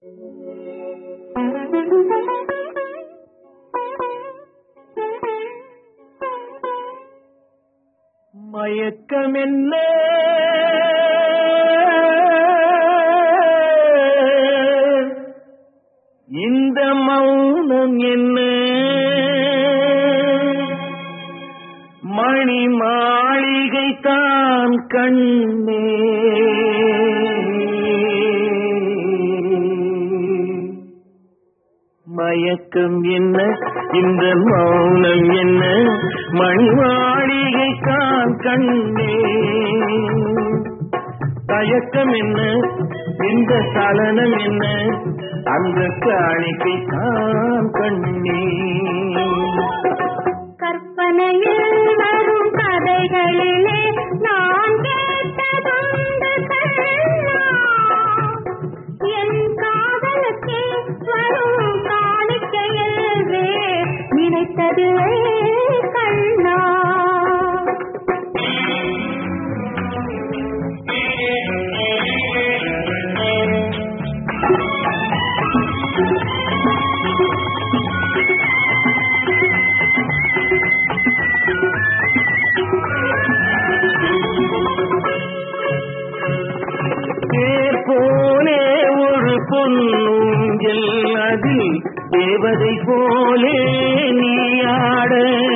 மயக்கம் என்ன இந்த மௌனம் என்ன மணி மாளிகை தான் கண்ணே மயக்கம் என்ன இந்த மௌனம் என்ன மணி மாளிகை தான் கண்ணே தயக்கம் என்ன இந்த சலனம் என்ன அந்த காணிக்கை தான் கண்ணே கற்பனையில் வரும் கதைகளிலே நான் கேட்டதுண்டு கண்ணா என் காதலுக்கே வரும் காணிக்கையல்வே நினைத்தது கண்ணா தேர் போலே ஒரு பொன்னூஞ்சல் அதில் தேவதை போலே நீ ஆட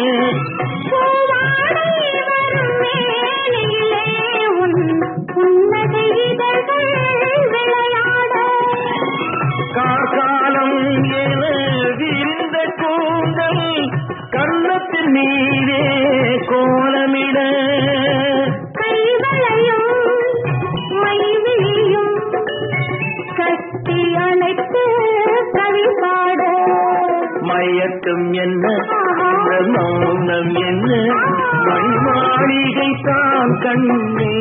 பூவாடை வரும் மேனிலே உன் புன்னகை இதழ்கள் விளையாட கார்காலம் என விரிந்த கூந்தல் கன்னத்தின் மீதே கோலமிட கைவளையும் மைவிழியும் கட்டி அணைத்து கவி பாட மயக்கம் என்ன இந்த மௌனம் என்ன மணி மாளிகை தான் கண்ணே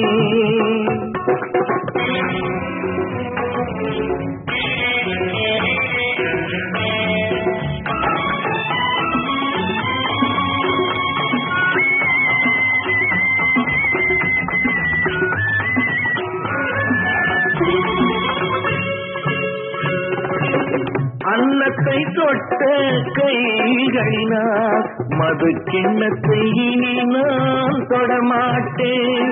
அன்னத்தை தொட்ட கைகளினால் மது கிண்ணத்தை இனி நான் தொடமாட்டேன்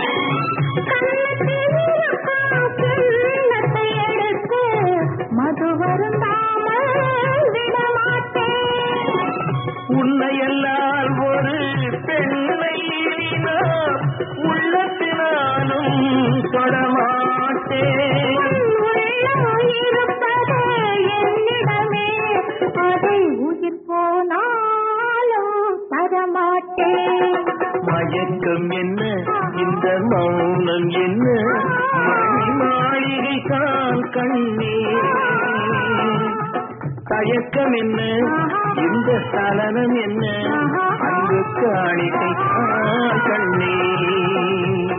கிண்ணத்தை எடுத்து மது வருந்தாமல் விடமாட்டேன் உன்னையல்லால் ஒரு பெண்ணை இனி நான் உள்ளத்தினாலும் தொடமாட்டேன் இருப்பது என்னிடமே அதை உயிர் போனாலும் தரமாட்டேன் மயக்கம் என்ன இந்த மௌனம் என்ன மணி மாளிகை தான் கண்ணே தயக்கம் என்ன இந்த சலனம் என்ன அங்கு காணிக்கை தான் கண்ணே